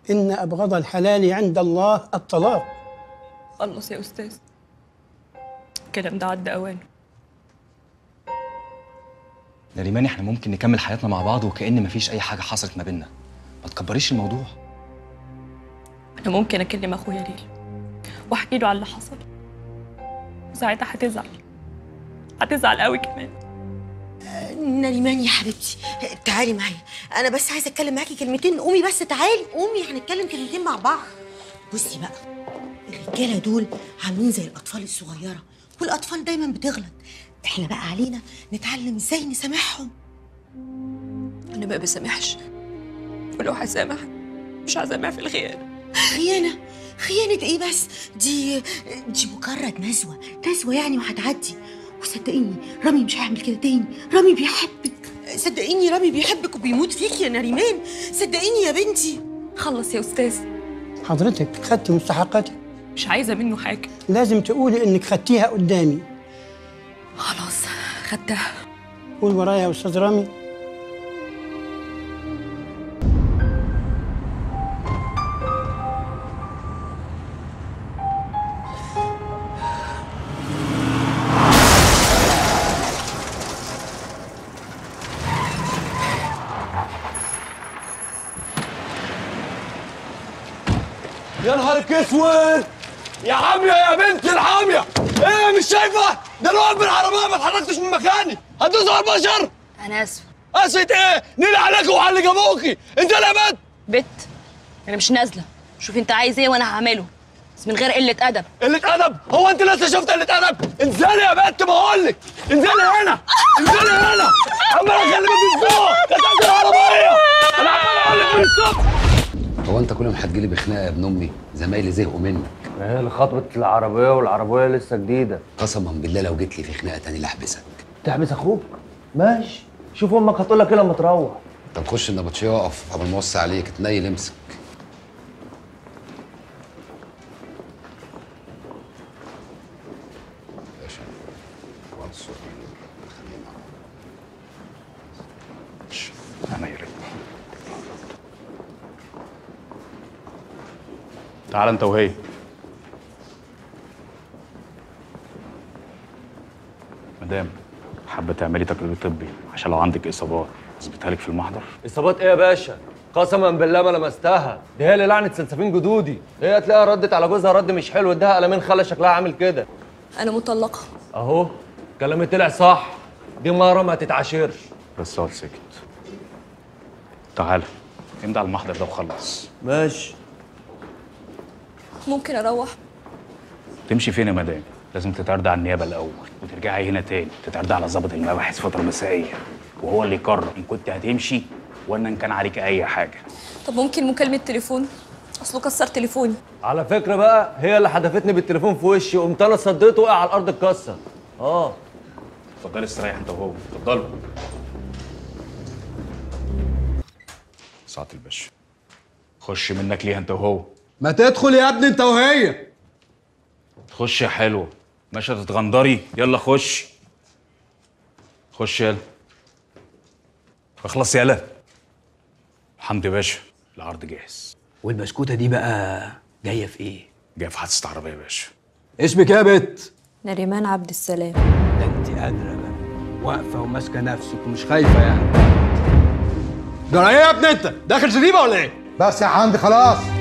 إن أبغض الحلال عند الله الطلاق خلص يا أستاذ الكلام ده عدى أوانه نريمان احنا ممكن نكمل حياتنا مع بعض وكأن مفيش أي حاجة حصلت ما بينا ما تكبريش الموضوع أنا ممكن أكلم أخويا ليل وأحكي له على اللي حصل وساعتها هتزعل هتزعل قوي كمان نريمان يا حبيبتي تعالي معايا انا بس عايزه اتكلم معاكي كلمتين قومي بس تعالي قومي هنتكلم كلمتين مع بعض بصي بقى الرجاله دول عاملين زي الاطفال الصغيره والاطفال دايما بتغلط احنا بقى علينا نتعلم ازاي نسامحهم أنا ما بسامحش ولو هسامح مش هسامح في الخيانة خيانه خيانه ايه بس دي دي مجرد نزوه نزوه يعني وهتعدي وصدقيني رامي مش هيعمل كده تاني رامي بيحبك صدقيني رامي بيحبك وبيموت فيك يا نريمان صدقيني يا بنتي خلص يا أستاذ حضرتك خدتي مستحقاتك مش عايزة منه حاجة لازم تقولي إنك خدتيها قدامي خلاص خدتها قول ورايا يا أستاذ رامي يا نهارك اسود يا حامية يا بنت الحامية ايه مش شايفة ده انا واقف بالعربية ما اتحركتش من مكاني هتدوس على البشر انا اسفه قست ايه نيلي عليك وعلى اللي جابوكي انت اللي يا بنت بت انا مش نازله شوف انت عايز ايه وانا هعمله بس من غير قله ادب قلة أدب هو أنت لسه شفت قلة أدب انزلي يا بنت بقول لك انزلي هنا انزلي هنا عمال أكلمك بالذوق كتبت العربية أنا عمال أقول لك من الصبح هو انت كل ما هتجيلي بخناقه يا ابن امي زمايلي زهقوا منك هي اللي خطبت العربية والعربية لسه جديدة قسما بالله لو جيت لي في خناقه تاني لاحبسك تحبس أخوك ماشي شوف أمك هتقول لك إيه لما تروح طب خش النبطشيه واقف قبل ما اوصي عليك تنيل امسك باشا وعد الصبح خلينا أنا يا ريت تعال انت وهي مدام حابه تعملي تقرير طبي عشان لو عندك اصابات اثبتها لك في المحضر إصابات إيه يا باشا؟ قسما بالله ما لمستها دي هي اللي لعنت سلسفين جدودي هي تلاقيها ردت على جوزها رد مش حلو اداها قلمين خلى شكلها عامل كده أنا مطلقة أهو كلامي طلع صح دي مرة ما تتعاشرش بس اقعد سكت تعال امضي على المحضر ده وخلص ماشي ممكن أروح تمشي فين يا مدام لازم تتعرضي على النيابه الاول وترجعي هنا تاني تتعرضي على ضابط المباحث فتره مسائيه وهو اللي يقرر ان كنت هتمشي ولا ان كان عليك اي حاجه طب ممكن مكالمة تليفون أصله كسر تليفوني على فكرة بقى هي اللي حدفتني بالتليفون في وشي قمت أنا صديته وقع على الأرض اتكسر اه اتفضلي استريح انت وهو اتفضلوا ساعة الباشا خش منك ليها انت وهو ما تدخل يا ابني أنت وهي خش يا حلوة ماشية تتغندري يلا خش خش يلا اخلص يلا حمدي باشا العرض جاهز والبسكوته دي بقى جايه في ايه؟ جاي في حادثة عربية يا باشا اسمك إيه يا بت نريمان عبد السلام ده انت قادره بقى واقفه وماسكه نفسك ومش خايفه يعني جرى إيه يا ابني أنت داخل شريبة ولا إيه بس يا حمدي خلاص